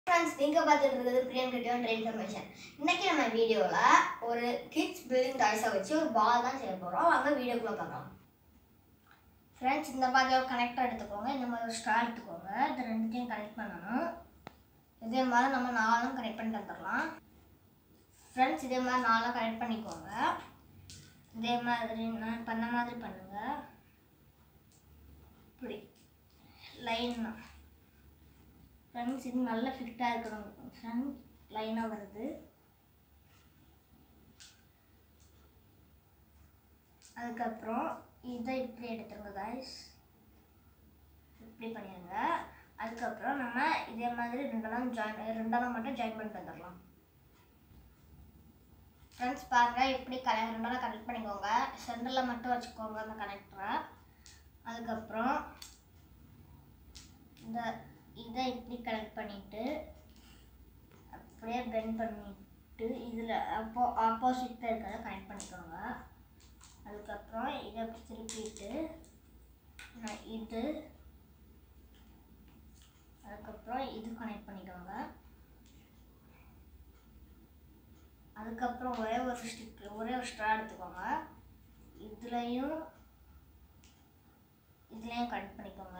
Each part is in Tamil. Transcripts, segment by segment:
ஃப்ரெண்ட்ஸ் நீங்கள் பார்த்துட்டு இருக்கிறது பிரியன் கிட்டியோன்ற இன்ஃபர்மேஷன் இன்னைக்கு நம்ம வீடியோவில் ஒரு கிட்ஸ் பில்டிங் டாய்ஸை வச்சு ஒரு பால் தான் செய்ய போகிறோம் வாங்க வீடியோக்குள்ளே பார்க்கலாம் ஃப்ரெண்ட்ஸ் இந்த மாதிரி ஒரு கனெக்டர் எடுத்துக்கோங்க இந்த மாதிரி ஒரு ஸ்ட்ரா எடுத்துக்கோங்க இது ரெண்டுத்தையும் கனெக்ட் பண்ணணும் இதே மாதிரி நம்ம நாலும் கனெக்ட் பண்ணி தந்துடலாம் ஃப்ரெண்ட்ஸ் இதே மாதிரி நாலும் கனெக்ட் பண்ணிக்கோங்க இதே மாதிரி நான் பண்ண மாதிரி பண்ணுங்க இப்படி லைன் ஃப்ரெண்ட்ஸ் இது நல்ல ஃபிட்டாக இருக்கணும் ஃப்ரெண்ட் லைனாக வருது அதுக்கப்புறம் இதை இப்படி எடுத்துருங்க காய்ஸ் இப்படி பண்ணிடுங்க அதுக்கப்புறம் நம்ம இதே மாதிரி ரெண்டெல்லாம் ஜாயின் ரெண்டெல்லாம் மட்டும் ஜாயின் பண்ணிட்டு வந்துடலாம் ஃப்ரெண்ட்ஸ் பாருங்கள் இப்படி கல ரெண்டெல்லாம் கனெக்ட் பண்ணிக்கோங்க சென்டரில் மட்டும் வச்சுக்கோங்க அந்த கனெக்டரை அதுக்கப்புறம் இந்த இதை இப்படி கனெக்ட் பண்ணிட்டு அப்படியே பெண்ட் பண்ணிட்டு இதில் அப்போ ஆப்போசிட்டில் இருக்கிறத கனெக்ட் பண்ணிக்கோங்க அதுக்கப்புறம் இதை அப்படி திருப்பிட்டு நான் இது அதுக்கப்புறம் இது கனெக்ட் பண்ணிக்கோங்க அதுக்கப்புறம் ஒரே ஒரு ஸ்டிக் ஒரே ஒரு ஸ்ட்ரா எடுத்துக்கோங்க இதுலேயும் இதுலேயும் கனெக்ட் பண்ணிக்கோங்க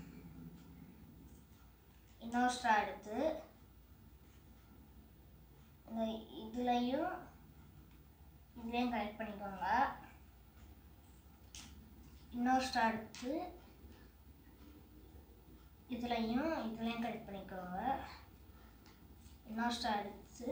இன்னொரு ஸ்ட்ரா எடுத்து இந்த இதுலேயும் இதுலேயும் கனெக்ட் பண்ணிக்கோங்க இன்னொரு ஸ்ட்ரா எடுத்து இதுலேயும் இதுலேயும் கனெக்ட் பண்ணிக்கோங்க இன்னொரு ஸ்ட்ரா எடுத்து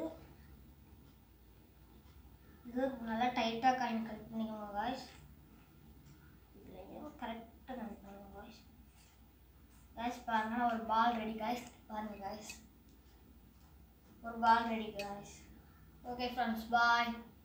இது நல்லா டைட்டாக கனெக்ட் கனெக்ட் பண்ணிக்கோங்க காய்ஸ் இதுலேயும் கரெக்டாக கனெக்ட் பண்ணுங்க காய்ஸ் காய்ஸ் பாருங்க ஒரு பால் ரெடி காய்ஸ் பாருங்க காய்ஸ் ஒரு ball ready guys okay friends பாய்